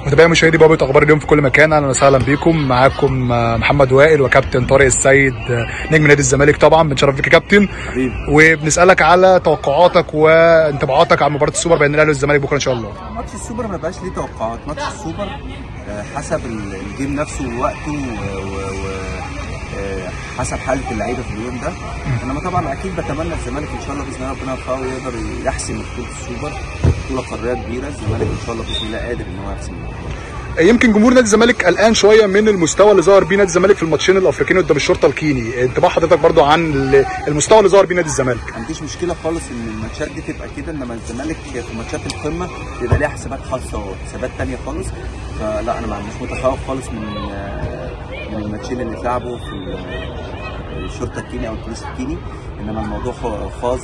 متابعي مشاهدي بوابه اخبار اليوم في كل مكان اهلا وسهلا بيكم معاكم آه، محمد وائل وكابتن طارق السيد آه، نجم نادي الزمالك طبعا بنشرف بيك يا كابتن حبيبي وبنسالك على توقعاتك وانطباعاتك على مباراه السوبر بين الاهلي والزمالك بكره ان شاء الله ماتش السوبر ما بقاش ليه توقعات ماتش السوبر آه، حسب ال- الجيم نفسه ووقته و- و- و- آه، حسب حاله اللعيبه في اليوم ده انما طبعا اكيد بتمنى الزمالك ان شاء الله باذن الله ربنا يوفقه ويقدر يحسم بطوله السوبر بطوله قاريه كبيره الزمالك ان شاء الله باذن الله قادر ان هو يحسم البطوله يمكن جمهور نادي الزمالك قلقان شويه من المستوى اللي ظهر بيه نادي الزمالك في الماتشين الافريقيين قدام الشرطه الكيني انطباع حضرتك برضو عن ال- المستوى اللي ظهر بيه نادي الزمالك ما عنديش مشكله خالص ان الماتشات دي تبقى كده انما الزمالك في ماتشات القمه بيبقى ليها حسابات خاصه وحسابات تانية خالص فلا انا ما عنديش متخوف خالص من آه، من الماتشين اللي اتلعبوا في ال- الشرطه الكيني او البوليس الكيني انما الموضوع خ- خاص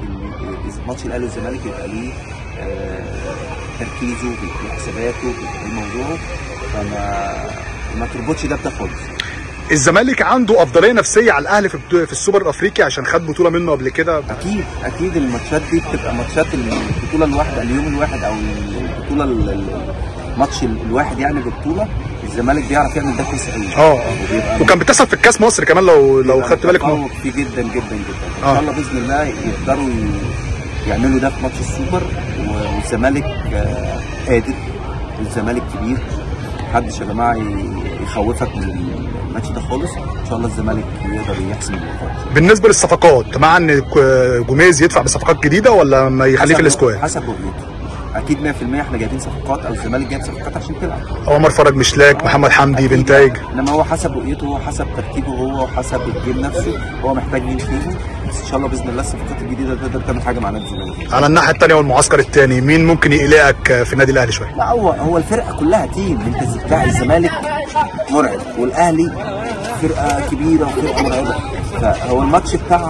بماتش الاهلي والزمالك يبقى ليه آه، تركيزه بحساباته بموضوعه فما ما تربطش ده بده خالص الزمالك عنده افضليه نفسيه على الاهلي في بطو- في السوبر الافريقي عشان خد بطوله منه قبل كده اكيد اكيد الماتشات دي بتبقى ماتشات البطوله الواحده اليوم الواحد او البطوله ال- ال- الماتش ال- الواحد يعني ببطوله الزمالك بيعرف يعمل ده كويس قوي اه وبيبقى وكان بتحصل في الكاس مصر كمان لو لو بيبقى خدت بالك من- متفوق فيه جدا جدا جدا ان آه. شاء الله باذن الله يقدروا ي- يعملوا ده في ماتش السوبر و- والزمالك آه، قادر والزمالك كبير محدش يا جماعه ي- يخوفك من الماتش ده خالص ان شاء الله الزمالك يقدر يحسم المباراه بالنسبه للصفقات مع ان ك- جوميز يدفع بصفقات جديده ولا ما يخليه في حسب- الاسكواد حسب رؤيته اكيد 100% احنا جايبين صفقات او الزمالك جايب صفقات عشان تلعب عمر فرج مشلاك محمد حمدي أكيد. بنتايج انما هو حسب رؤيته هو حسب ترتيبه هو وحسب الجيم نفسه هو محتاج مين فيهم بس ان شاء الله باذن الله الصفقات الجديده تقدر تعمل حاجه مع نادي الزمالك على الناحيه الثانيه والمعسكر الثاني مين ممكن يقلقك في النادي الاهلي شويه لا هو هو الفرقه كلها تيم انت بتاع الزمالك مرعب والاهلي فرقه كبيره وفرقه مرعبه فهو الماتش بتاع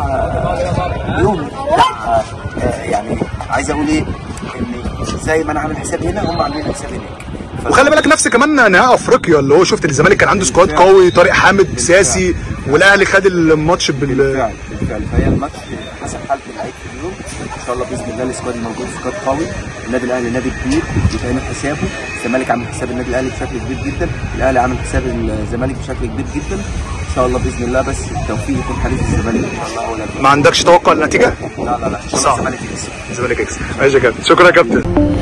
يوم بتاع آه، يعني عايز اقول ايه ان زي ما انا عامل حساب هنا هم عاملين حساب هناك ف- وخلي بالك نفس كمان نهائي افريقيا اللي هو شفت الزمالك كان عنده سكواد قوي طارق حامد سياسي والاهلي خد الماتش بال بالفعل بالفعل فهي الماتش حسب حاله اللعيب في اليوم ان شاء الله باذن الله السكواد الموجود سكواد قوي النادي الاهلي نادي كبير بيتعمل حسابه الزمالك عامل حساب النادي الاهلي بشكل كبير جدا الاهلي عامل حساب الزمالك بشكل كبير جدا ان شاء الله باذن الله بس التوفيق يكون حليف الزمالك ان شاء الله اول ما عندكش توقع النتيجه لا لا لا ان شاء الله صعب. الزمالك يكسب الزمالك يكسب ماشي يا كابتن شكرا يا كابتن